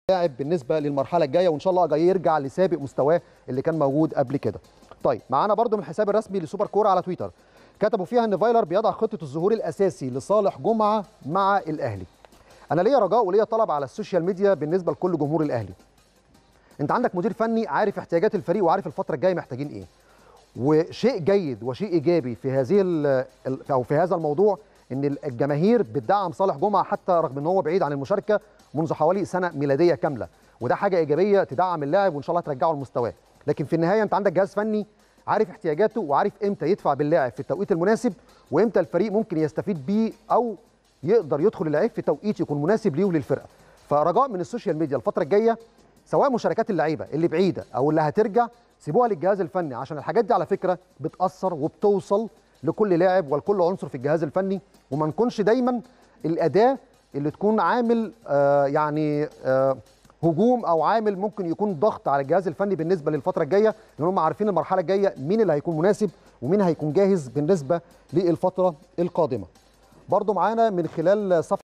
لاعب بالنسبه للمرحله الجايه وان شاء الله جاي يرجع لسابق مستواه اللي كان موجود قبل كده طيب معانا برده من الحساب الرسمي لسوبر كوره على تويتر كتبوا فيها ان فايلر بيضع خطه الظهور الاساسي لصالح جمعه مع الاهلي انا ليا رجاء وليا طلب على السوشيال ميديا بالنسبه لكل جمهور الاهلي انت عندك مدير فني عارف احتياجات الفريق وعارف الفتره الجايه محتاجين ايه وشيء جيد وشيء ايجابي في هذه او في هذا الموضوع ان الجماهير بتدعم صالح جمعه حتى رغم ان هو بعيد عن المشاركه منذ حوالي سنه ميلاديه كامله وده حاجه ايجابيه تدعم اللاعب وان شاء الله ترجعه لمستواه لكن في النهايه انت عندك جهاز فني عارف احتياجاته وعارف امتى يدفع باللاعب في التوقيت المناسب وامتى الفريق ممكن يستفيد بيه او يقدر يدخل اللعيب في توقيت يكون مناسب ليه وللفرقه فرجاء من السوشيال ميديا الفتره الجايه سواء مشاركات اللعيبه اللي بعيده او اللي هترجع سيبوها للجهاز الفني عشان الحاجات دي على فكره بتاثر وبتوصل لكل لاعب ولكل عنصر في الجهاز الفني وما نكونش دايما الاداه اللي تكون عامل آه يعني آه هجوم او عامل ممكن يكون ضغط على الجهاز الفني بالنسبه للفتره الجايه لان هم عارفين المرحله الجايه مين اللي هيكون مناسب ومين هيكون جاهز بالنسبه للفتره القادمه برضو معانا من خلال صفحه